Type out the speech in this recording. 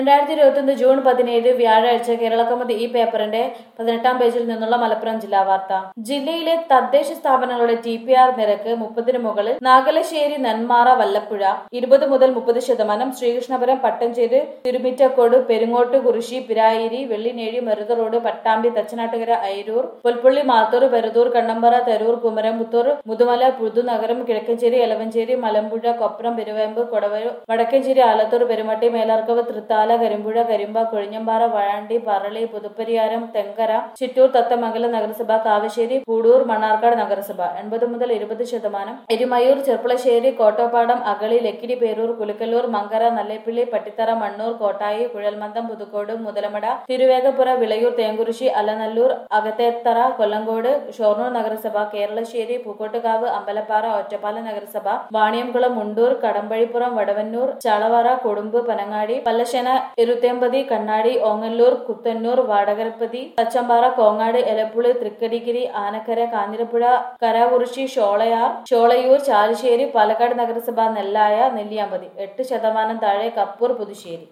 രണ്ടായിരത്തി ഇരുപത്തിയൊന്ന് ജൂൺ പതിനേഴ് വ്യാഴാഴ്ച കേരളക്കൗമുദി ഈ പേപ്പറിന്റെ പതിനെട്ടാം പേജിൽ നിന്നുള്ള മലപ്പുറം ജില്ലാ വാർത്ത ജില്ലയിലെ തദ്ദേശ സ്ഥാപനങ്ങളുടെ ടി പി ആർ നിരക്ക് മുപ്പതിന് മുകളിൽ നാഗലശ്ശേരി നെന്മാറ വല്ലപ്പുഴ ഇരുപത് മുതൽ മുപ്പത് ശതമാനം Sreekrishnapuram Pattancheri Thirumittacode Perungottukurissi Pirayiri Vellinezhi Marutha road Pattambi Thachanattukara Ayiroor Pulpally Mathur Peruthur Kannambra Tarur Kumaramputhur Muthumala Puthunagaram Kizhakkencheri Elavancheri Malampuzha Kopram Peruvemba Kodavayur Vadakkencheri Alathur Perumatty Melarcode Thrithala Karimpuzha Karimba Kozhinjampara Vazhandi Parali Puthuppariyaram Thenkara Chittur Thathamangalam നഗരസഭ കാവശ്ശേരി പൂടൂർ മണ്ണാർക്കാട് നഗരസഭ എൺപത് മുതൽ ഇരുപത് ശതമാനം എരുമയൂർ ചെർപ്പളശ്ശേരി കോട്ടോപ്പാടം അകളി ലക്കിടി പേരൂർ കുലുക്കല്ലൂർ മങ്കര നല്ലേപ്പിള്ളി പട്ടിത്തറ മണ്ണൂർ കോട്ടായി കുഴൽമന്ദം പുതുക്കോട് മുതലമട തിരുവേഗപ്പുറ വിളയൂർ തേങ്കുറിശി അലനല്ലൂർ അകത്തേത്തറ കൊല്ലങ്കോട് ഷൊർണൂർ നഗരസഭ കേരളശ്ശേരി പൂക്കോട്ടുകാവ് അമ്പലപ്പാറ ഒറ്റപ്പാലം നഗരസഭ വാണിയംകുളം മുണ്ടൂർ കടമ്പഴിപ്പുറം വടവന്നൂർ ചളവറ കൊടുമ്പ് പനങ്ങാടി പല്ലശന എരുത്തേമ്പതി കണ്ണാടി ഓങ്ങല്ലൂർ കുത്തന്നൂർ വാടകരപ്പതി തച്ചമ്പാറ കോങ്ങാട് എലപ്പുള്ളി തൃക്കരിഗിരി ആനക്കര കാഞ്ഞിരപ്പുഴ കരാകുറിശി ഷോളയാർ ഷോളയൂർ ചാലിശ്ശേരി പാലക്കാട് നഗരസഭ നെല്ലായ നെല്ലിയാമ്പതി എട്ട് ശതമാനം താഴെ കപ്പൂർ പുതുശ്ശേരി